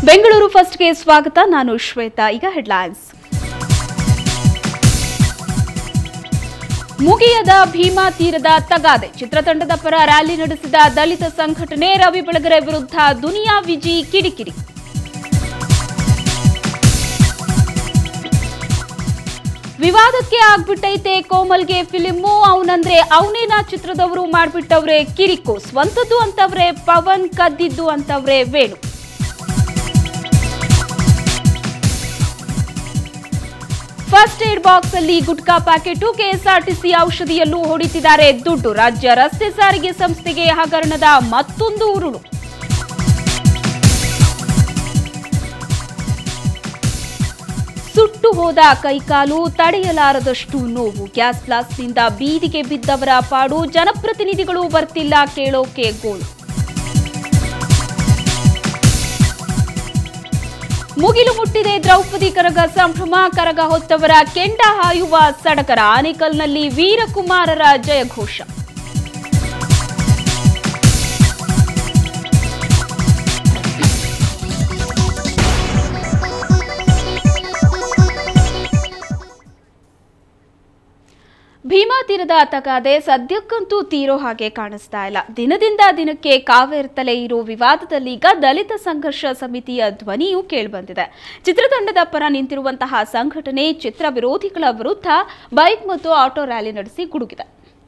ಬೆಂಗಳೂರು ಫಸ್ಟ್ಗೆ ಸ್ವಾಗತ ನಾನು ಶ್ವೇತಾ ಈಗ ಹೆಡ್ಲೈನ್ಸ್ ಮುಗಿಯದ ಭೀಮಾ ತೀರದ ತಗಾದೆ ಚಿತ್ರತಂಡದ ಪರ ರ್ಯಾಲಿ ನಡೆಸಿದ ದಲಿತ ಸಂಘಟನೆ ರವಿ ಬೆಳಗೆರೆ ವಿರುದ್ಧ ದುನಿಯಾ ವಿಜಿ ಕಿಡಿಕಿಡಿ ವಿವಾದಕ್ಕೆ ಆಗ್ಬಿಟ್ಟೈತೆ ಕೋಮಲ್ಗೆ ಫಿಲಿಮು ಅವನಂದ್ರೆ ಅವನೇನಾ ಚಿತ್ರದವರು ಮಾಡ್ಬಿಟ್ಟವ್ರೆ ಕಿರಿಕು ಸ್ವಂತದ್ದು ಅಂತವ್ರೆ ಪವನ್ ಕದ್ದಿದ್ದು ಅಂತವ್ರೆ ವೇಣು ಫಸ್ಟ್ ಏಡ್ ಬಾಕ್ಸ್ ಅಲ್ಲಿ ಗುಟ್ಕಾ ಪ್ಯಾಕೆಟ್ ಕೆಎಸ್ಆರ್ಟಿಸಿ ಔಷಧಿಯಲ್ಲೂ ಹೊಡಿತಿದ್ದಾರೆ ದುಡ್ಡು ರಾಜ್ಯ ರಸ್ತೆ ಸಾರಿಗೆ ಸಂಸ್ಥೆಗೆ ಹಗರಣದ ಮತ್ತೊಂದು ಉರುಳು ಸುಟ್ಟು ಹೋದ ಕೈಕಾಲು ತಡೆಯಲಾರದಷ್ಟು ನೋವು ಗ್ಯಾಸ್ ಬ್ಲಾಸ್ಟ್ನಿಂದ ಬೀದಿಗೆ ಬಿದ್ದವರ ಪಾಡು ಜನಪ್ರತಿನಿಧಿಗಳು ಬರ್ತಿಲ್ಲ ಕೇಳೋಕೆ ಗೋಳು ಮುಗಿಲು ಮುಟ್ಟಿದೆ ದ್ರೌಪದಿ ಕರಗ ಸಂಭ್ರಮ ಕರಗ ಹೊತ್ತವರ ಕೆಂಡ ಹಾಯುವ ಸಡಗರ ಆನೇಕಲ್ನಲ್ಲಿ ವೀರಕುಮಾರರ ಜಯಘೋಷ ಭೀಮಾ ತೀರದ ತಗಾದೆ ಸದ್ಯಕ್ಕಂತೂ ತೀರೋ ಹಾಗೆ ಕಾಣಿಸ್ತಾ ಇಲ್ಲ ದಿನದಿಂದ ದಿನಕ್ಕೆ ಕಾವೇರ್ತಲೇ ಇರೋ ವಿವಾದದಲ್ಲಿ ಈಗ ದಲಿತ ಸಂಘರ್ಷ ಸಮಿತಿಯ ಧ್ವನಿಯೂ ಕೇಳಿಬಂದಿದೆ ಚಿತ್ರತಂಡದ ಪರ ನಿಂತಿರುವಂತಹ ಸಂಘಟನೆ ಚಿತ್ರ ವಿರೋಧಿಗಳ ವಿರುದ್ಧ ಬೈಕ್ ಮತ್ತು ಆಟೋ ರ್ಯಾಲಿ ನಡೆಸಿ ಗುಡುಗಿದೆ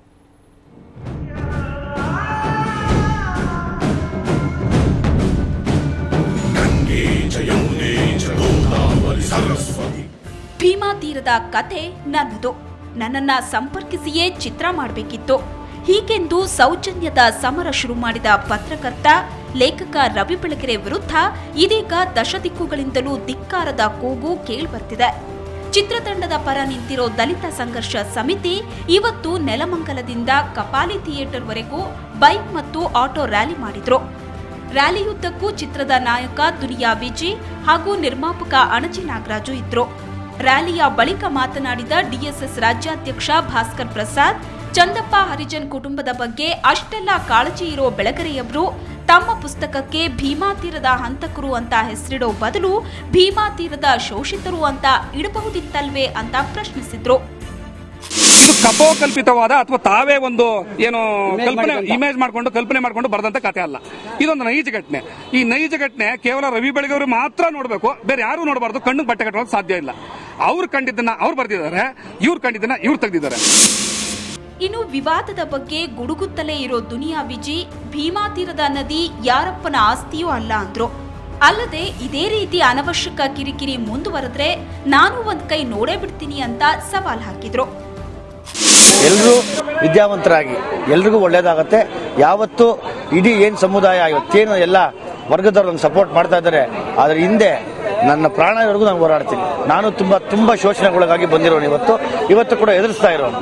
ಭೀಮಾ ತೀರದ ಕತೆ ನನ್ನದು ನನ್ನನ್ನ ಸಂಪರ್ಕಿಸಿಯೇ ಚಿತ್ರ ಮಾಡಬೇಕಿತ್ತು ಹೀಗೆಂದು ಸೌಜನ್ಯದ ಸಮರ ಶುರು ಮಾಡಿದ ಪತ್ರಕರ್ತ ಲೇಖಕ ರವಿ ಬೆಳಗೆರೆ ವಿರುದ್ಧ ಇದೀಗ ದಶದಿಕ್ಕುಗಳಿಂದಲೂ ಧಿಕ್ಕಾರದ ಕೂಗು ಕೇಳ್ಬರ್ತಿದೆ ಚಿತ್ರತಂಡದ ಪರ ನಿಂತಿರೋ ದಲಿತ ಸಂಘರ್ಷ ಸಮಿತಿ ಇವತ್ತು ನೆಲಮಂಗಲದಿಂದ ಕಪಾಲಿ ಥಿಯೇಟರ್ವರೆಗೂ ಬೈಕ್ ಮತ್ತು ಆಟೋ ರ್ಯಾಲಿ ಮಾಡಿದ್ರು ರ್ಯಾಲಿಯುದ್ದಕ್ಕೂ ಚಿತ್ರದ ನಾಯಕ ದುನಿಯಾ ವಿಜಿ ಹಾಗೂ ನಿರ್ಮಾಪಕ ಅಣಜಿ ನಾಗರಾಜು ಇದ್ರು ರ್ಯಾಲಿಯ ಬಳಿಕ ಮಾತನಾಡಿದ ಡಿಎಸ್ಎಸ್ ರಾಜ್ಯಾಧ್ಯಕ್ಷ ಭಾಸ್ಕರ್ ಪ್ರಸಾದ್ ಚಂದಪ್ಪ ಹರಿಜನ್ ಕುಟುಂಬದ ಬಗ್ಗೆ ಅಷ್ಟೆಲ್ಲ ಕಾಳಜಿ ಇರೋ ಬೆಳಗರೆಯವರು ತಮ್ಮ ಪುಸ್ತಕಕ್ಕೆ ಭೀಮಾ ತೀರದ ಹಂತಕರು ಅಂತ ಹೆಸರಿಡೋ ಬದಲು ಭೀಮಾ ತೀರದ ಶೋಷಿತರು ಅಂತ ಇಡಬಹುದಿತ್ತಲ್ವೇ ಅಂತ ಪ್ರಶ್ನಿಸಿದ್ರು ಇದು ಕಪೋಕಲ್ಪಿತವಾದ ಅಥವಾ ತಾವೇ ಒಂದು ಏನು ಕಲ್ಪನೆ ಇಮೇಜ್ ಮಾಡ್ಕೊಂಡು ಕಲ್ಪನೆ ಮಾಡ್ಕೊಂಡು ಬರೆದಂತ ಕಥೆ ಅಲ್ಲ ಇದೊಂದು ನೈಜ ಘಟನೆ ಈ ನೈಜ ಘಟನೆ ಕೇವಲ ರವಿ ಬೆಳಗೆಯವರು ಮಾತ್ರ ನೋಡಬೇಕು ಬೇರೆ ಯಾರು ನೋಡಬಾರ್ದು ಕಣ್ಣು ಬಟ್ಟೆ ಕಟ್ಟೋಕೆ ಸಾಧ್ಯ ಇಲ್ಲ ಅವ್ರು ಕಂಡಿದ್ದನ್ನ ಅವ್ರು ಬರ್ದಿದ್ದಾರೆ ಇವ್ರು ಕಂಡಿದ್ದನ್ನ ಇವ್ರು ತೆಗೆದಿದ್ದಾರೆ ಇನ್ನು ವಿವಾದದ ಬಗ್ಗೆ ಗುಡುಗುತ್ತಲೇ ಇರೋ ದುನಿಯಾ ವಿಜಿ ಭೀಮಾ ತೀರದ ನದಿ ಯಾರಪ್ಪನ ಆಸ್ತಿಯೂ ಅಲ್ಲ ಅಂದ್ರು ಅಲ್ಲದೆ ಇದೇ ರೀತಿ ಅನವಶ್ಯಕ ಕಿರಿಕಿರಿ ಮುಂದುವರೆದ್ರೆ ನಾನು ಒಂದ್ ಕೈ ನೋಡೇ ಬಿಡ್ತೀನಿ ಅಂತ ಸವಾಲ್ ಹಾಕಿದ್ರು ಎಲ್ಲರೂ ವಿದ್ಯಾವಂತರಾಗಿ ಎಲ್ರಿಗೂ ಒಳ್ಳೇದಾಗತ್ತೆ ಯಾವತ್ತು ಇಡೀ ಏನು ಸಮುದಾಯ ಇವತ್ತೇನು ಎಲ್ಲ ವರ್ಗದವ್ರು ನಂಗೆ ಸಪೋರ್ಟ್ ಮಾಡ್ತಾ ಇದ್ದಾರೆ ಅದ್ರ ಹಿಂದೆ ನನ್ನ ಪ್ರಾಣವರೆಗೂ ನಾನು ಹೋರಾಡ್ತೀನಿ ನಾನು ತುಂಬ ತುಂಬ ಶೋಷಣೆಗೊಳಗಾಗಿ ಬಂದಿರೋನು ಇವತ್ತು ಇವತ್ತು ಕೂಡ ಎದುರಿಸ್ತಾ ಇರೋನು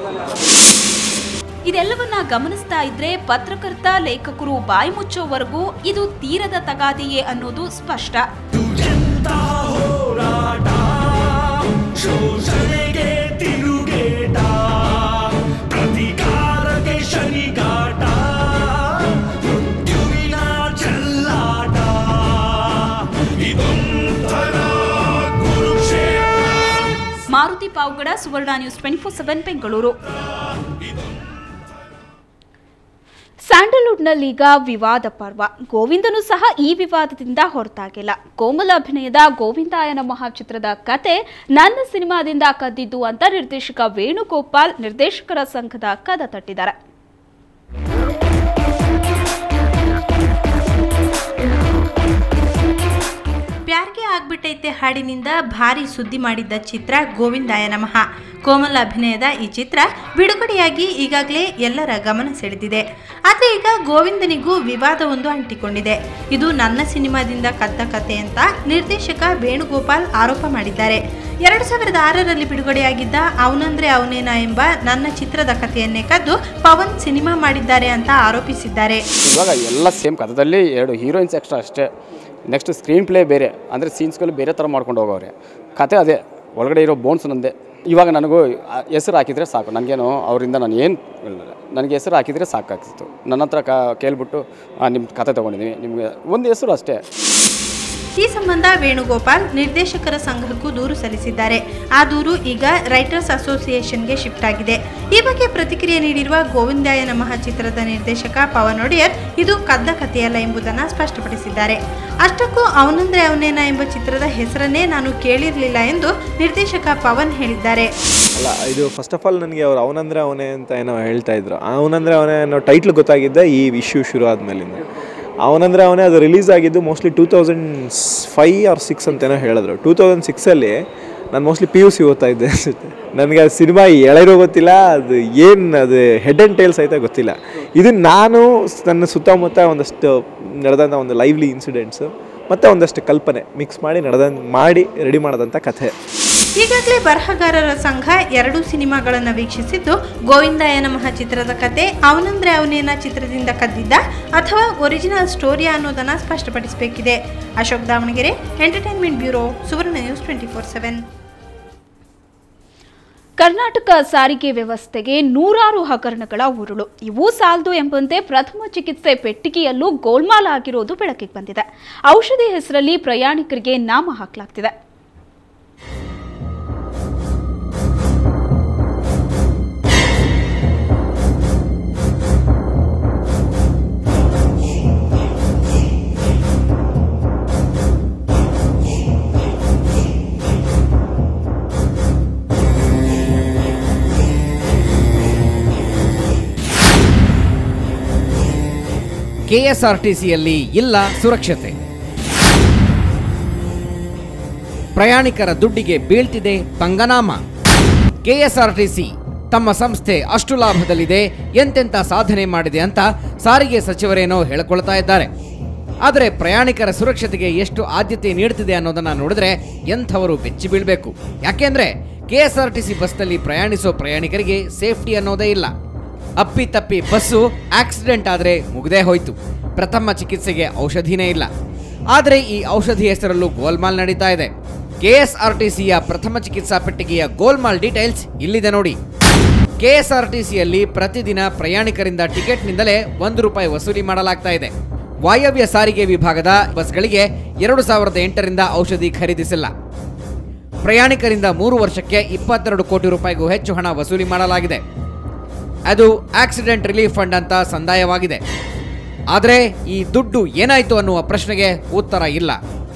ಇದೆಲ್ಲವನ್ನ ಗಮನಿಸ್ತಾ ಇದ್ರೆ ಪತ್ರಕರ್ತ ಲೇಖಕರು ಬಾಯಿ ಮುಚ್ಚೋವರೆಗೂ ಇದು ತೀರದ ತಗಾದೆಯೇ ಅನ್ನೋದು ಸ್ಪಷ್ಟ ಶೋಷಣೆಗೆ ತಿರುಗೇಟ ಪ್ರತಿಕಾರಕ್ಕೆ ಶನಿಗಾಟ ಮೃತ್ಯುವಿನ ಚೆಲ್ಲಾಟ ಇದೊಂಥರ Kurukshetra Maruti Pavagada Suvarna news twenty four seven Bengaluru ಸ್ಯಾಂಡಲ್ವುಡ್ನಲ್ಲೀಗ ವಿವಾದ ಪರ್ವ ಗೋವಿಂದನು ಸಹ ಈ ವಿವಾದದಿಂದ ಹೊರತಾಗಿಲ್ಲ ಕೋಮಲ ಅಭಿನಯದ ಗೋವಿಂದಾಯ ನಮಃ ಚಿತ್ರದ ಕತೆ ನನ್ನ ಸಿನಿಮಾದಿಂದ ಕದ್ದಿದ್ದು ಅಂತ ನಿರ್ದೇಶಕ ವೇಣುಗೋಪಾಲ್ ನಿರ್ದೇಶಕರ ಸಂಘದ ಕದ ತಟ್ಟಿದ್ದಾರೆ ಪ್ಯಾರ್ಗೆ ಆಗ್ಬಿಟ್ಟೈತೆ ಹಾಡಿನಿಂದ ಭಾರಿ ಸುದ್ದಿ ಮಾಡಿದ್ದ ಚಿತ್ರ ಗೋವಿಂದಾಯ ನಮಃ ಕೋಮಲ್ ಅಭಿನಯದ ಈ ಚಿತ್ರ ಬಿಡುಗಡೆಯಾಗಿ ಈಗಾಗಲೇ ಎಲ್ಲರ ಗಮನ ಸೆಳೆದಿದೆ ಆದರೆ ಈಗ ಗೋವಿಂದನಿಗೂ ವಿವಾದವೊಂದು ಅಂಟಿಕೊಂಡಿದೆ ಇದು ನನ್ನ ಸಿನಿಮಾದಿಂದ ಕದ್ದ ಕತೆ ಅಂತ ನಿರ್ದೇಶಕ ವೇಣುಗೋಪಾಲ್ ಆರೋಪ ಮಾಡಿದ್ದಾರೆ ಎರಡು ಸಾವಿರದ ಆರರಲ್ಲಿ ಬಿಡುಗಡೆಯಾಗಿದ್ದ ಅವನಂದ್ರೆ ಅವನೇನ ಎಂಬ ನನ್ನ ಚಿತ್ರದ ಕಥೆಯನ್ನೇ ಕದ್ದು ಪವನ್ ಸಿನಿಮಾ ಮಾಡಿದ್ದಾರೆ ಅಂತ ಆರೋಪಿಸಿದ್ದಾರೆ ಇವಾಗ ಎಲ್ಲ ಸೇಮ್ ಕಥದಲ್ಲಿ ಎರಡು ಹೀರೋಯಿನ್ಸ್ ಎಕ್ಸ್ಟ್ರಾ ಅಷ್ಟೇ ನೆಕ್ಸ್ಟ್ ಸ್ಕ್ರೀನ್ ಪ್ಲೇ ಬೇರೆ ಅಂದರೆ ಸೀನ್ಸ್ಗಳು ಬೇರೆ ಥರ ಮಾಡ್ಕೊಂಡು ಹೋಗವ್ರೆ ಕತೆ ಅದೇ ಒಳಗಡೆ ಇರೋ ಬೋನ್ಸ್ ನಂದೆ ಇವಾಗ ನನಗೂ ಆ ಹೆಸರು ಹಾಕಿದರೆ ಸಾಕು ನನಗೇನು ಅವರಿಂದ ನಾನು ಏನು ನನಗೆ ಹೆಸರು ಹಾಕಿದರೆ ಸಾಕಾಗ್ತಿತ್ತು ನನ್ನ ಹತ್ರ ಕ ಕೇಳ್ಬಿಟ್ಟು ನಿಮ್ಮ ಕತೆ ತೊಗೊಂಡಿದ್ದೀನಿ ನಿಮಗೆ ಒಂದು ಹೆಸರು ಅಷ್ಟೇ ಈ ಸಂಬಂಧ ವೇಣುಗೋಪಾಲ್ ನಿರ್ದೇಶಕರ ಸಂಘಕ್ಕೂ ದೂರು ಸಲ್ಲಿಸಿದ್ದಾರೆ ಆ ದೂರು ಈಗ ರೈಟರ್ಸ್ ಅಸೋಸಿಯೇಷನ್ಗೆ ಶಿಫ್ಟ್ ಆಗಿದೆ ಈ ಬಗ್ಗೆ ಪ್ರತಿಕ್ರಿಯೆ ನೀಡಿರುವ ಗೋವಿಂದಾಯ ನಮಃ ಚಿತ್ರದ ನಿರ್ದೇಶಕ ಪವನ್ ಒಡೆಯರ್ ಇದು ಕದ್ದ ಕಥೆಯಲ್ಲ ಎಂಬುದನ್ನು ಸ್ಪಷ್ಟಪಡಿಸಿದ್ದಾರೆ ಅಷ್ಟಕ್ಕೂ ಅವನಂದ್ರೆ ಅವನೇನ ಎಂಬ ಚಿತ್ರದ ಹೆಸರನ್ನೇ ನಾನು ಕೇಳಿರಲಿಲ್ಲ ಎಂದು ನಿರ್ದೇಶಕ ಪವನ್ ಹೇಳಿದ್ದಾರೆ ಅಲ್ಲ ಇದು ಫಸ್ಟ್ ಆಫ್ ಆಲ್ ನನಗೆ ಅವ್ರು ಅವನಂದ್ರೆ ಅವನೇ ಅಂತ ಏನೋ ಹೇಳ್ತಾ ಇದ್ರು ಅವನಂದ್ರೆ ಅವನೇ ಅನ್ನೋ ಟೈಟ್ಲ್ ಗೊತ್ತಾಗಿದ್ದೆ ಈ ಇಶ್ಯೂ ಶುರು ಆದ್ಮೇಲಿಂದ ಅವನಂದ್ರೆ ಅವನೇ ಅದು ರಿಲೀಸ್ ಆಗಿದ್ದು mostly two thousand five or six ಅಂತೇನೋ ಹೇಳಿದ್ರು ಟೂ ತೌಸಂಡ್ ಸಿಕ್ಸಲ್ಲಿ ನಾನು ಮೋಸ್ಟ್ಲಿ ಪಿ ಯು ಸಿ ಓದ್ತಾ ಇದ್ದೆ ಅನಿಸುತ್ತೆ ನನಗೆ ಆ ಸಿನಿಮಾ ಎಳೆರೋ ಗೊತ್ತಿಲ್ಲ ಅದು ಏನು ಅದು ಹೆಡ್ ಆ್ಯಂಡ್ ಟೇಲ್ಸ್ ಐತೆ ಗೊತ್ತಿಲ್ಲ ಇದು ನಾನು ನನ್ನ ಸುತ್ತಮುತ್ತ ಒಂದಷ್ಟು ನಡೆದಂಥ ಒಂದು ಲೈವ್ಲಿ ಇನ್ಸಿಡೆಂಟ್ಸು ಮತ್ತು ಒಂದಷ್ಟು ಕಲ್ಪನೆ ಮಿಕ್ಸ್ ಮಾಡಿ ನಡೆದ ಮಾಡಿ ರೆಡಿ ಮಾಡೋದಂಥ ಕಥೆ ಈಗಾಗಲೇ ಬರಹಗಾರರ ಸಂಘ ಎರಡು ಸಿನಿಮಾಗಳನ್ನು ವೀಕ್ಷಿಸಿದ್ದು ಗೋವಿಂದಾಯ ನಮಃ ಚಿತ್ರದ ಕತೆ ಅವನಂದ್ರೆ ಅವನೇನ ಚಿತ್ರದಿಂದ ಕದ್ದಿದ್ದ ಅಥವಾ ಒರಿಜಿನಲ್ ಸ್ಟೋರಿಯಾ ಅನ್ನೋದನ್ನ ಸ್ಪಷ್ಟಪಡಿಸಬೇಕಿದೆ Ashok Davanagere entertainment bureau Suvarna news twenty four seven Karnataka ಸಾರಿಗೆ ವ್ಯವಸ್ಥೆಗೆ ನೂರಾರು ಹಗರಣಗಳ ಉರುಳು ಇವು ಸಾಲದು ಎಂಬಂತೆ ಪ್ರಥಮ ಚಿಕಿತ್ಸೆ ಪೆಟ್ಟಿಗೆಯಲ್ಲೂ ಗೋಲ್ಮಾಲ್ ಆಗಿರೋದು ಬೆಳಕಿಗೆ ಬಂದಿದೆ ಔಷಧಿ ಹೆಸರಲ್ಲಿ ಪ್ರಯಾಣಿಕರಿಗೆ ನಾಮ ಹಾಕಲಾಗ್ತಿದೆ ಕೆಎಸ್ಆರ್ಟಿಸಿಯಲ್ಲಿ ಇಲ್ಲ ಸುರಕ್ಷತೆ ಪ್ರಯಾಣಿಕರ ದುಡ್ಡಿಗೆ ಬೀಳ್ತಿದೆ ಪಂಗನಾಮ ಕೆಎಸ್ಆರ್ಟಿಸಿ ತಮ್ಮ ಸಂಸ್ಥೆ ಅಷ್ಟು ಲಾಭದಲ್ಲಿದೆ ಎಂತೆಂಥ ಸಾಧನೆ ಮಾಡಿದೆ ಅಂತ ಸಾರಿಗೆ ಸಚಿವರೇನೋ ಹೇಳಿಕೊಳ್ತಾ ಇದ್ದಾರೆ ಆದರೆ ಪ್ರಯಾಣಿಕರ ಸುರಕ್ಷತೆಗೆ ಎಷ್ಟು ಆದ್ಯತೆ ನೀಡುತ್ತಿದೆ ಅನ್ನೋದನ್ನ ನೋಡಿದ್ರೆ ಎಂಥವರು ಬೆಚ್ಚಿ ಬೀಳಬೇಕು ಯಾಕೆಂದ್ರೆ ಕೆಎಸ್ಆರ್ಟಿಸಿ ಬಸ್ನಲ್ಲಿ ಪ್ರಯಾಣಿಸೋ ಪ್ರಯಾಣಿಕರಿಗೆ ಸೇಫ್ಟಿ ಅನ್ನೋದೇ ಇಲ್ಲ ಅಪ್ಪಿ ತಪ್ಪಿ ಬಸ್ಸು ಆಕ್ಸಿಡೆಂಟ್ ಆದರೆ ಮುಗ್ದೇ ಹೋಯ್ತು ಪ್ರಥಮ ಚಿಕಿತ್ಸೆಗೆ ಔಷಧಿನೇ ಇಲ್ಲ ಆದರೆ ಈ ಔಷಧಿ ಹೆಸರಲ್ಲೂ ಗೋಲ್ಮಾಲ್ ನಡೀತಾ ಇದೆ ಕೆಎಸ್ಆರ್ಟಿಸಿಯ ಪ್ರಥಮ ಚಿಕಿತ್ಸಾ ಪೆಟ್ಟಿಗೆಯ ಗೋಲ್ಮಾಲ್ ಡೀಟೇಲ್ಸ್ ಇಲ್ಲಿದೆ ನೋಡಿ ಕೆಎಸ್ಆರ್ಟಿಸಿಯಲ್ಲಿ ಪ್ರತಿದಿನ ಪ್ರಯಾಣಿಕರಿಂದ ಟಿಕೆಟ್ನಿಂದಲೇ ಒಂದು ರೂಪಾಯಿ ವಸೂಲಿ ಮಾಡಲಾಗ್ತಾ ಇದೆ ವಾಯವ್ಯ ಸಾರಿಗೆ ವಿಭಾಗದ ಬಸ್ಗಳಿಗೆ ಎರಡು ಸಾವಿರದ ಎಂಟರಿಂದ ಔಷಧಿ ಖರೀದಿಸಿಲ್ಲ ಪ್ರಯಾಣಿಕರಿಂದ ಮೂರು ವರ್ಷಕ್ಕೆ ಇಪ್ಪತ್ತೆರಡು ಕೋಟಿ ರೂಪಾಯಿಗೂ ಹೆಚ್ಚು ಹಣ ವಸೂಲಿ ಮಾಡಲಾಗಿದೆ ಅದು ಆಕ್ಸಿಡೆಂಟ್ ರಿಲೀಫ್ ಫಂಡ್ ಅಂತ ಸಂದಾಯವಾಗಿದೆ ಆದರೆ ಈ ದುಡ್ಡು ಏನಾಯ್ತು ಅನ್ನುವ ಪ್ರಶ್ನೆಗೆ ಉತ್ತರ ಇಲ್ಲ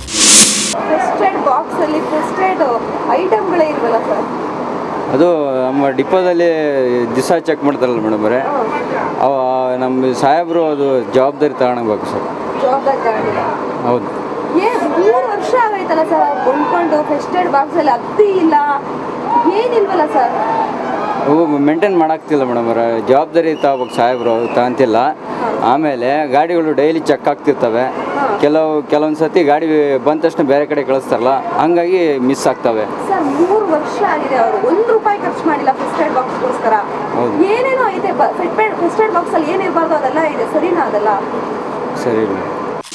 ಫಸ್ಟ್ ಏಡ್ ಬಾಕ್ಸ್ ಅಲ್ಲಿ ಫಸ್ಟ್ ಏಡ್ ಐಟಮ್ಗಳೇ ಇಲ್ವಲ್ಲ ಸರ್ ಅದು ನಮ್ಮ ಡಿಪೋದಲ್ಲಿ ದಿವಸ ಚೆಕ್ ಮಾಡ್ತಾರಲ್ಲ ಮೇಡಮ್ ಅವರೇ ಅವ ನಮ್ಮ ಸಾಹೇಬರು ಅದು ಜವಾಬ್ದಾರಿ ತಗೊಳಬೇಕು ಸರ್ ಜವಾಬ್ದಾರಿ ತಗೊಂಡಿಲ್ಲ ಹೌದು ಏ ಮೂರು ವರ್ಷ ಆಗೈತಲ್ಲ ಸರ್ ಕೊಂಡ್ಕೊಂಡು ಫಸ್ಟ್ ಏಡ್ ಬಾಕ್ಸ್ ಅಲ್ಲಿ ಅತ್ತಿ ಇಲ್ಲ ಏನಿಲ್ವಲ್ಲ ಸರ್ ಅವು ಮೇಂಟೈನ್ ಮಾಡಾಕ್ತಿಲ್ಲ ಮೇಡಮ್ ಅವರೇ ಜವಾಬ್ದಾರಿ ತಗೋಬೇಕು ಸಾಹೇಬರು ತಗೊಂತಿಲ್ಲ ಆಮೇಲೆ ಗಾಡಿಗಳು ಡೈಲಿ ಚೆಕ್ ಆಗ್ತಿರ್ತವೆ ಕೆಲವು ಕೆಲವೊಂದು ಸತಿ ಗಾಡಿ ಬಂದ ತಕ್ಷಣ ಬೇರೆ ಕಡೆ ಕಳಿಸ್ತಾರಲ್ಲ ಹಂಗಾಗಿ ಮಿಸ್ ಆಗ್ತವೆ ಸರ್ ಮೂರು ವರ್ಷ ಆಗಿದೆ ಅವರು ಒಂದು ರೂಪಾಯಿ ಖರ್ಚು ಮಾಡಿಲ್ಲ ಫಸ್ಟ್ ಏಡ್ ಬಾಕ್ಸ್ಗೋಸ್ಕರ ಹೌದು. ಏನೇನೋ ಐತೆ ಫಸ್ಟ್ ಏಡ್ ಬಾಕ್ಸ್ ಅಲ್ಲಿ ಏನಿರಬಾರ್ದು ಅದೆಲ್ಲ ಇದೆ ಸರಿನಾ ಅದೆಲ್ಲ ಸರಿ ಮೇಡಮ್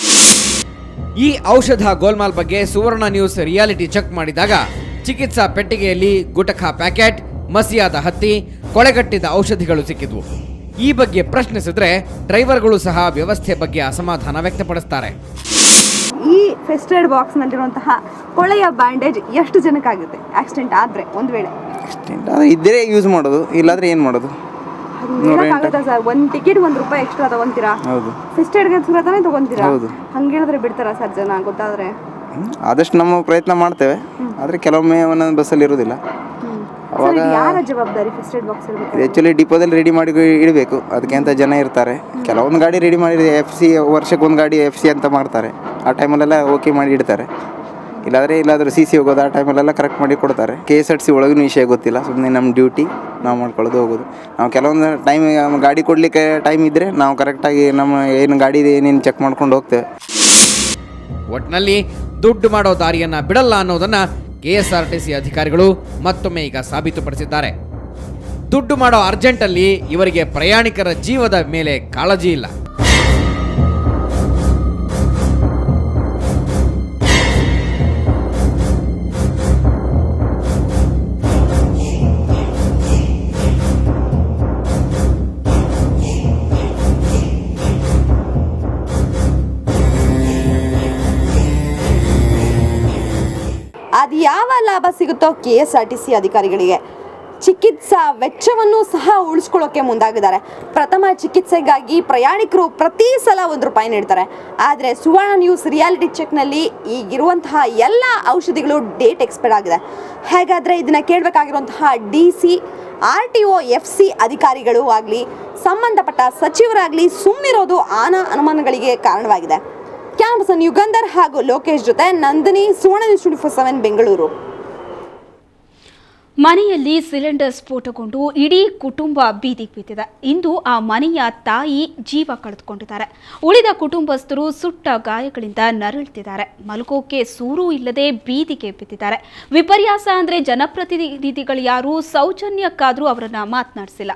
ಈ ಔಷಧ ಗೋಲ್ಮಾಲ್ ಬಗ್ಗೆ ಸುವರ್ಣ ನ್ಯೂಸ್ ರಿಯಾಲಿಟಿ ಚೆಕ್ ಮಾಡಿದಾಗ ಚಿಕಿತ್ಸಾ ಪೆಟ್ಟಿಗೆಯಲ್ಲಿ ಗುಟಖಾ ಪ್ಯಾಕೆಟ್ ಮಸಿಯಾದ ಹತ್ತಿ ಕೊಳೆಗಟ್ಟಿದ ಔಷಧಿಗಳು ಸಿಕ್ಕಿದ್ವು ಈ ಬಗ್ಗೆ ಪ್ರಶ್ನಿಸಿದ್ರೆ ಡ್ರೈವರ್ಗಳು ಸಹ ವ್ಯವಸ್ಥೆ ಬಗ್ಗೆ ಅಸಮಾಧಾನ ವ್ಯಕ್ತಪಡಿಸ್ತಾರೆ ಈ ಫಸ್ಟ್ ಏಡ್ ಬಾಕ್ಸ್ ನಲ್ಲಿರುವಂತಹ ಕೊಳೆಯ ಬ್ಯಾಂಡೇಜ್ ಎಷ್ಟು ಜನಕ್ಕಾಗುತ್ತೆ ಆಕ್ಸಿಡೆಂಟ್ ಆದ್ರೆ ಒಂದ್ ವೇಳೆ ಅದು ಇದ್ದರೆ ಯೂಸ್ ಮಾಡೋದು ಇಲ್ಲಾದ್ರೆ ಏನು ಮಾಡೋದು ಆಗುತ್ತಾ ಸರ್ ಒಂದ್ ಟಿಕೆಟ್ ಒಂದ್ ರೂಪಾಯಿ ಎಕ್ಸ್ಟ್ರಾ ತಗೊಂತೀರಾ ಹೌದು ಫಸ್ಟ್ ಏಡ್ಗೆ ತಾನೇ ತಗೊಂತೀರಾ ಹೌದು. ಹಂಗೆ ಹೇಳಿದ್ರೆ ಬಿಡ್ತಾರಾ ಸರ್ ಜನ ಗೊತ್ತಾದ್ರೆ ಹ್ಮ್. ಆದಷ್ಟು ನಮ್ಮ ಪ್ರಯತ್ನ ಮಾಡ್ತೇವೆ ಆದರೆ ಕೆಲವೊಮ್ಮೆ ಒಂದೊಂದು ಬಸ್ಸಲ್ಲಿ ಇರೋದಿಲ್ಲ ಸರ್ ಅವಾಗ ಇದು ಯಾರ ಜವಾಬ್ದಾರಿ ಫಸ್ಟ್ ಏಡ್ ಬಾಕ್ಸ್ ಇರ್ಬೇಕು ಆ್ಯಕ್ಚುಲಿ ಡಿಪೋದಲ್ಲಿ ರೆಡಿ ಮಾಡಿ ಇಡಬೇಕು ಅದಕ್ಕೆ ಅಂತ ಜನ ಇರ್ತಾರೆ ಕೆಲವೊಂದು ಗಾಡಿ ರೆಡಿ ಮಾಡಿ ಎಫ್ ಸಿ ವರ್ಷಕ್ಕೆ ಒಂದು ಗಾಡಿ ಎಫ್ ಸಿ ಅಂತ ಮಾಡ್ತಾರೆ ಆ ಟೈಮಲ್ಲೆಲ್ಲ ಓಕೆ ಮಾಡಿ ಇಡ್ತಾರೆ ಇಲ್ಲಾಂದರೆ ಇಲ್ಲಾದರೂ ಸಿ ಸಿ ಹೋಗೋದು ಆ ಟೈಮಲ್ಲೆಲ್ಲ ಕರೆಕ್ಟ್ ಮಾಡಿ ಕೊಡ್ತಾರೆ ಕೆ ಎಸ್ ಆರ್ ಸಿ ಒಳಗಿನ ವಿಷಯ ಗೊತ್ತಿಲ್ಲ ಸುಮ್ಮನೆ ನಮ್ಮ ಡ್ಯೂಟಿ ನಾವು ಮಾಡ್ಕೊಳ್ಳೋದು ಹೋಗೋದು ನಾವು ಕೆಲವೊಂದು ಟೈಮ್ ಗಾಡಿ ಕೊಡಲಿಕ್ಕೆ ಟೈಮ್ ಇದ್ದರೆ ನಾವು ಕರೆಕ್ಟಾಗಿ ನಮ್ಮ ಏನು ಗಾಡಿ ಏನೇನು ಚೆಕ್ ಮಾಡ್ಕೊಂಡು ಹೋಗ್ತೇವೆ ಒಟ್ನಲ್ಲಿ ದುಡ್ಡು ಮಾಡೋ ದಾರಿಯನ್ನ ಬಿಡಲ್ಲ ಅನ್ನೋದನ್ನ ಕೆಎಸ್ಆರ್ಟಿಸಿ ಅಧಿಕಾರಿಗಳು ಮತ್ತೊಮ್ಮೆ ಈಗ ಸಾಬೀತುಪಡಿಸಿದ್ದಾರೆ ದುಡ್ಡು ಮಾಡೋ ಅರ್ಜೆಂಟಲ್ಲಿ ಇವರಿಗೆ ಪ್ರಯಾಣಿಕರ ಜೀವದ ಮೇಲೆ ಕಾಳಜಿ ಇಲ್ಲ ಯಾವ ಲಾಭ ಸಿಗುತ್ತೋ K S R T C ಅಧಿಕಾರಿಗಳಿಗೆ ಚಿಕಿತ್ಸಾ ವೆಚ್ಚವನ್ನು ಸಹ ಉಳಿಸ್ಕೊಳ್ಳೋಕೆ ಮುಂದಾಗಿದ್ದಾರೆ ಪ್ರಥಮ ಚಿಕಿತ್ಸೆಗಾಗಿ ಪ್ರಯಾಣಿಕರು ಪ್ರತಿ ಸಲ ಒಂದು ರೂಪಾಯಿ ನೀಡ್ತಾರೆ ಆದರೆ ಸುವರ್ಣ ನ್ಯೂಸ್ ರಿಯಾಲಿಟಿ ಚೆಕ್ನಲ್ಲಿ ಈಗಿರುವಂತಹ ಎಲ್ಲ ಔಷಧಿಗಳು ಡೇಟ್ ಎಕ್ಸ್ಪೈರ್ ಆಗಿದೆ ಹಾಗಾದರೆ ಇದನ್ನು ಕೇಳಬೇಕಾಗಿರುವಂತಹ D C R T O F C ಅಧಿಕಾರಿಗಳು ಆಗಲಿ ಸಂಬಂಧಪಟ್ಟ ಸಚಿವರಾಗಲಿ ಸುಮ್ಮನಿರೋದು ಆನ ಅನುಮಾನಗಳಿಗೆ ಕಾರಣವಾಗಿದೆ ಕ್ಯಾಮ್ ಪರ್ಸನ್ ಯುಗಂಧರ್ ಹಾಗೂ ಲೋಕೇಶ್ ಜೊತೆ Nandini Suvarna news twenty four seven Bengaluru ಮನೆಯಲ್ಲಿ ಸಿಲಿಂಡರ್ ಸ್ಫೋಟಗೊಂಡು ಇಡೀ ಕುಟುಂಬ ಬೀದಿಗೆ ಬಿದ್ದಿದೆ ಇಂದು ಆ ಮನೆಯ ತಾಯಿ ಜೀವ ಕಳೆದುಕೊಂಡಿದ್ದಾರೆ ಉಳಿದ ಕುಟುಂಬಸ್ಥರು ಸುಟ್ಟ ಗಾಯಗಳಿಂದ ನರಳುತ್ತಿದ್ದಾರೆ ಮಲಗೋಕೆ ಸೂರು ಇಲ್ಲದೆ ಬೀದಿಗೆ ಬಿದ್ದಿದ್ದಾರೆ ವಿಪರ್ಯಾಸ ಅಂದ್ರೆ ಜನಪ್ರತಿನಿಧಿಗಳು ಯಾರು ಸೌಜನ್ಯಕ್ಕಾದರೂ ಅವರನ್ನ ಮಾತನಾಡಿಸಿಲ್ಲ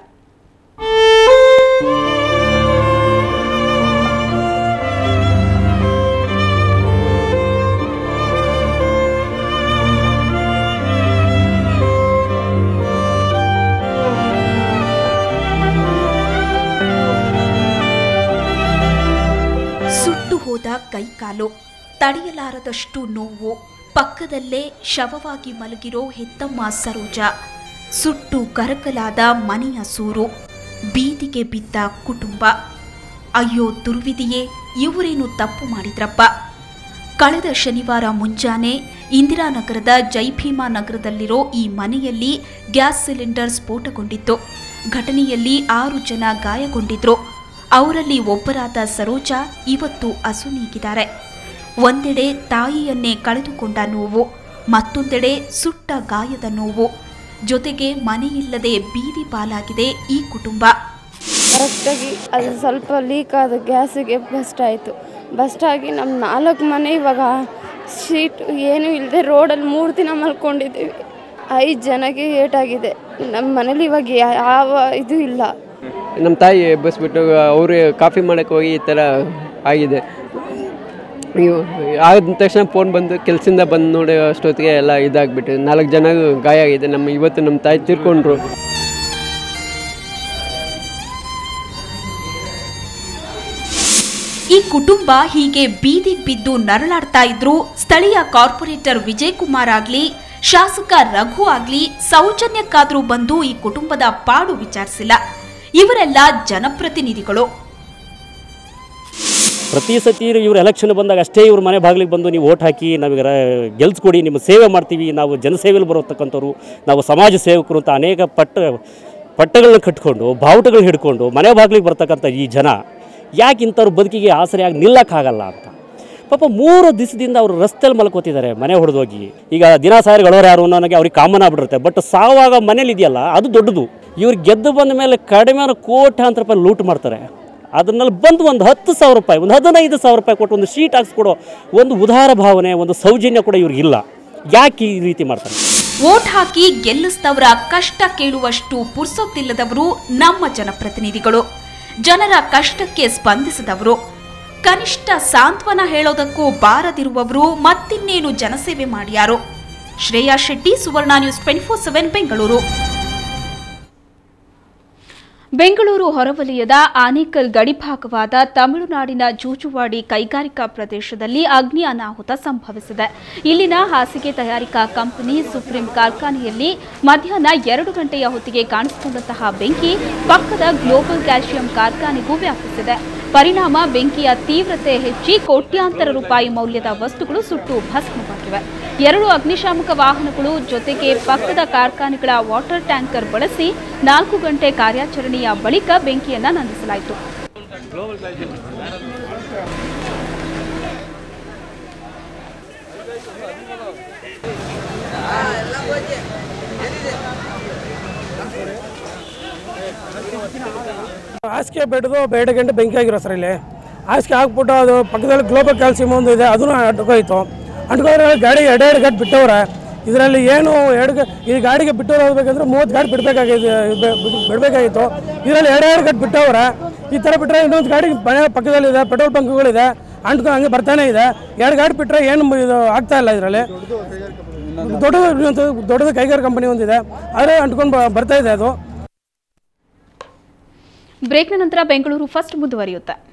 ಸುಟ್ಟು ಹೋದ ಕೈಕಾಲು ತಡೆಯಲಾರದಷ್ಟು ನೋವು ಪಕ್ಕದಲ್ಲೇ ಶವವಾಗಿ ಮಲಗಿರೋ ಹೆತ್ತಮ್ಮ ಸರೋಜ ಸುಟ್ಟು ಕರಕಲಾದ ಮನೆಯ ಸೂರು ಬೀದಿಗೆ ಬಿದ್ದ ಕುಟುಂಬ ಅಯ್ಯೋ ದುರ್ವಿಧಿಯೇ ಇವರೇನು ತಪ್ಪು ಮಾಡಿದ್ರಪ್ಪ ಕಳೆದ ಶನಿವಾರ ಮುಂಜಾನೆ ಇಂದಿರಾನಗರದ ಜೈಭೀಮಾ ನಗರದಲ್ಲಿರೋ ಈ ಮನೆಯಲ್ಲಿ ಗ್ಯಾಸ್ ಸಿಲಿಂಡರ್ ಸ್ಫೋಟಗೊಂಡಿತ್ತು ಘಟನೆಯಲ್ಲಿ ಆರು ಜನ ಗಾಯಗೊಂಡಿದ್ರು ಅವರಲ್ಲಿ ಒಬ್ಬರಾದ ಸರೋಜಾ ಇವತ್ತು ಅಸುನೀಗಿದ್ದಾರೆ ಒಂದೆಡೆ ತಾಯಿಯನ್ನೇ ಕಳೆದುಕೊಂಡ ನೋವು ಮತ್ತೊಂದೆಡೆ ಸುಟ್ಟ ಗಾಯದ ನೋವು ಜೊತೆಗೆ ಮನೆಯಿಲ್ಲದೆ ಬೀದಿ ಪಾಲಾಗಿದೆ ಈ ಕುಟುಂಬ ಕರೆಕ್ಟಾಗಿ ಅದು ಸ್ವಲ್ಪ ಲೀಕ್ ಆದ ಗ್ಯಾಸಿಗೆ ಬಸ್ಟ್ ಆಯಿತು ಬಸ್ಟ್ ಆಗಿ ನಮ್ಮ ನಾಲ್ಕು ಮನೆ ಇವಾಗ ಶೀಟ್ ಏನೂ ಇಲ್ಲದೆ ರೋಡಲ್ಲಿ ಮೂರು ದಿನ ಮಲ್ಕೊಂಡಿದ್ದೀವಿ ಐದು ಜನಕ್ಕೆ ಏಟಾಗಿದೆ ನಮ್ಮ ಮನೇಲಿ ಇವಾಗ ಯಾವ ಇದು ಇಲ್ಲ ನಮ್ಮ ತಾಯಿ ಎಬ್ಬಿಸ್ಬಿಟ್ಟು ಅವರು ಕಾಫಿ ಮಾಡೋಕ್ಕೆ ಹೋಗಿ ಈ ಥರ ಆಗಿದೆ ಇವ್- ಆದ ತಕ್ಷಣ ಫೋನ್ ಬಂದು ಕೆಲಸದಿಂದ ಬಂದು ನೋಡಿ ಅಷ್ಟೊತ್ತಿಗೆ ಎಲ್ಲ ಇದಾಗ್ಬಿಟ್ಟು ನಾಲ್ಕು ಜನ ಗಾಯ ಆಗಿದೆ ನಮ್ಮ ಇವತ್ತು ನಮ್ಮ ತಾಯಿ ತೀರ್ಕೊಂಡ್ರು ಈ ಕುಟುಂಬ ಹೀಗೆ ಬೀದಿಗೆ ಬಿದ್ದು ನರಳಾಡ್ತಾ ಇದ್ರು ಸ್ಥಳೀಯ ಕಾರ್ಪೊರೇಟರ್ ವಿಜಯ್ ಕುಮಾರ್ ಆಗ್ಲಿ ಶಾಸಕ ರಘು ಆಗ್ಲಿ ಸೌಜನ್ಯಕ್ಕಾದ್ರೂ ಬಂದು ಈ ಕುಟುಂಬದ ಪಾಡು ವಿಚಾರಿಸಿಲ್ಲ ಇವರೆಲ್ಲ ಜನಪ್ರತಿನಿಧಿಗಳು ಪ್ರತಿ ಸತಿ ಇವ್ರು ಎಲೆಕ್ಷನ್ ಬಂದಾಗ ಅಷ್ಟೇ ಇವ್ರ ಮನೆ ಬಾಗಿಲಿಗೆ ಬಂದು ನೀವು ಓಟ್ ಹಾಕಿ ನಮಗೆ ರ- ಗೆಲ್ಸ್ಕೊಡಿ ನಿಮ್ಮ ಸೇವೆ ಮಾಡ್ತೀವಿ ನಾವು ಜನಸೇವೆಯಲ್ಲಿ ಬರತಕ್ಕಂಥವ್ರು ನಾವು ಸಮಾಜ ಸೇವಕರು ಅಂತ ಅನೇಕ ಪಟ್ಟ ಪಟ್ಟಗಳನ್ನ ಕಟ್ಕೊಂಡು ಬಾವುಟಗಳು ಹಿಡ್ಕೊಂಡು ಮನೆ ಬಾಗಿಲಿಗೆ ಬರ್ತಕ್ಕಂಥ ಈ ಜನ ಯಾಕೆ ಇಂಥವ್ರ ಬದುಕಿಗೆ ಆಸರೆಯಾಗಿ ನಿಲ್ಲಕ್ಕಾಗಲ್ಲ ಅಂತ ಪಾಪ ಮೂರು ದಿವಸದಿಂದ ಅವರು ರಸ್ತೆಯಲ್ಲಿ ಮಲ್ಕೋತಿದ್ದಾರೆ ಮನೆ ಹೊಡೆದೋಗಿ ಈಗ ದಿನ ಸಾರಿ ಗಳೋರು ಯಾರು ನನಗೆ ಅವ್ರಿಗೆ ಕಾಮನ್ ಆಗ್ಬಿಟ್ಟಿರುತ್ತೆ ಬಟ್ ಸಾವಾಗ ಮನೇಲಿ ಇದೆಯಲ್ಲ ಅದು ದೊಡ್ಡದು ಇವ್ರು ಗೆದ್ದು ಬಂದ ಮೇಲೆ ಕಡಿಮೆ ಅಂದ್ರೆ ಕೋಟ್ಯಾಂತರ ರೂಪಾಯಿ ಲೂಟ್ ಮಾಡ್ತಾರೆ ಅದನ್ನಲ್ಲಿ ಬಂದು ಒಂದು ಹತ್ತು ಸಾವಿರ ರೂಪಾಯಿ ಒಂದು ಹದಿನೈದು ಸಾವಿರ ರೂಪಾಯಿ ಕೊಟ್ಟು ಒಂದು ಶೀಟ್ ಹಾಕ್ಸ್ಕೊಡೋ ಒಂದು ಉದಾರ ಭಾವನೆ ಒಂದು ಸೌಜನ್ಯ ಕೂಡ ಇವ್ರಿಗಿಲ್ಲ ಯಾಕೆ ಈ ರೀತಿ ಮಾಡ್ತಾರೆ ವೋಟ್ ಹಾಕಿ ಗೆಲ್ಲಿಸಿದವರ ಕಷ್ಟ ಕೇಳುವಷ್ಟು ಪುರ್ಸೊತ್ತಿಲ್ಲದವರು ನಮ್ಮ ಜನಪ್ರತಿನಿಧಿಗಳು ಜನರ ಕಷ್ಟಕ್ಕೆ ಸ್ಪಂದಿಸಿದವರು ಕನಿಷ್ಠ ಸಾಂತ್ವನ ಹೇಳೋದಕ್ಕೂ ಬಾರದಿರುವವರು ಮತ್ತಿನ್ನೇನು ಜನಸೇವೆ ಮಾಡ್ಯಾರೋ Shreya Shetty Suvarna news twenty four seven Bengaluru Bengaluru ಹೊರವಲಯದ ಆನೇಕಲ್ ಗಡಿಭಾಗವಾದ ತಮಿಳುನಾಡಿನ ಜೂಜುವಾಡಿ ಕೈಗಾರಿಕಾ ಪ್ರದೇಶದಲ್ಲಿ ಅಗ್ನಿ ಅನಾಹುತ ಸಂಭವಿಸಿದೆ ಇಲ್ಲಿನ ಹಾಸಿಗೆ ತಯಾರಿಕಾ ಕಂಪನಿ ಸುಪ್ರೀಂ ಕಾರ್ಖಾನೆಯಲ್ಲಿ ಮಧ್ಯಾಹ್ನ ಎರಡು ಗಂಟೆಯ ಹೊತ್ತಿಗೆ ಕಾಣಿಸಿಕೊಂಡಂತಹ ಬೆಂಕಿ ಪಕ್ಕದ ಗ್ಲೋಬಲ್ ಕ್ಯಾಲ್ಸಿಯಂ ಕಾರ್ಖಾನೆಗೂ ವ್ಯಾಪಿಸಿದೆ ಪರಿಣಾಮ ಬೆಂಕಿಯ ತೀವ್ರತೆ ಹೆಚ್ಚಿ ಕೋಟ್ಯಾಂತರ ರೂಪಾಯಿ ಮೌಲ್ಯದ ವಸ್ತುಗಳು ಸುಟ್ಟು ಭಸ್ಮವಾಗಿವೆ ಎರಡು ಅಗ್ನಿಶಾಮಕ ವಾಹನಗಳು ಜೊತೆಗೆ ಪಕ್ಕದ ಕಾರ್ಖಾನೆಗಳ ವಾಟರ್ ಟ್ಯಾಂಕರ್ ಬಳಸಿ ನಾಲ್ಕು ಗಂಟೆ ಕಾರ್ಯಾಚರಣೆಯ ಬಳಿಕ ಬೆಂಕಿಯನ್ನ ನಂದಿಸಲಾಯಿತು ಹಾಸಿಗೆ ಬೆಡ್ದು ಬೇಡ ಗಂಟೆ ಬೆಂಕಿ ಆಗಿರೋ ಸರ್ ಇಲ್ಲಿ ಹಾಸಿಗೆ ಹಾಕ್ಬಿಟ್ಟು ಅದು ಪಕ್ಕದಲ್ಲಿ ಗ್ಲೋಬಲ್ ಕ್ಯಾಲ್ಸಿಯಂ ಒಂದು ಇದೆ ಅದನ್ನು ಅಂಟ್ಕೋಯ್ತು ಅಂಟ್ಕೊಂಡ್ರೆ ಗಾಡಿ ಎರಡೆರಡು ಗಂಟೆ ಬಿಟ್ಟವ್ರೆ ಇದರಲ್ಲಿ ಏನು ಎರಡು ಗ- ಈ ಗಾಡಿಗೆ ಬಿಟ್ಟವ್ರು ಹೋಗ್ಬೇಕಂದ್ರೆ ಮೂವತ್ತು ಗಾಡಿ ಬಿಡಬೇಕಾಗಿದೆ ಬಿಡಬೇಕಾಗಿತ್ತು ಇದರಲ್ಲಿ ಎರಡೆರಡು ಗಂಟೆ ಬಿಟ್ಟವ್ರೆ ಈ ಥರ ಬಿಟ್ಟರೆ ಇನ್ನೊಂದು ಗಾಡಿ ಮನೆ ಪಕ್ಕದಲ್ಲಿದೆ ಪೆಟ್ರೋಲ್ ಬಂಕ್ಗಳಿದೆ ಅಂಟ್ಕೊಂಡು ಹಂಗೆ ಬರ್ತಾನೆ ಇದೆ ಎರಡು ಗಾಡಿ ಬಿಟ್ಟರೆ ಏನು ಇದು ಆಗ್ತಾ ಇಲ್ಲ ಇದರಲ್ಲಿ ದೊಡ್ಡದು ಇನ್ನೊಂದು ದೊಡ್ಡದು ಕೈಗಾರಿಕಾ ಕಂಪನಿ ಒಂದಿದೆ ಆದರೆ ಅಂಟ್ಕೊಂಡು ಬ- ಬರ್ತಾ ಇದೆ ಅದು ಬ್ರೇಕ್ನ ನಂತರ ಬೆಂಗಳೂರು ಫಸ್ಟ್ ಮುಂದುವರಿಯುತ್ತೆ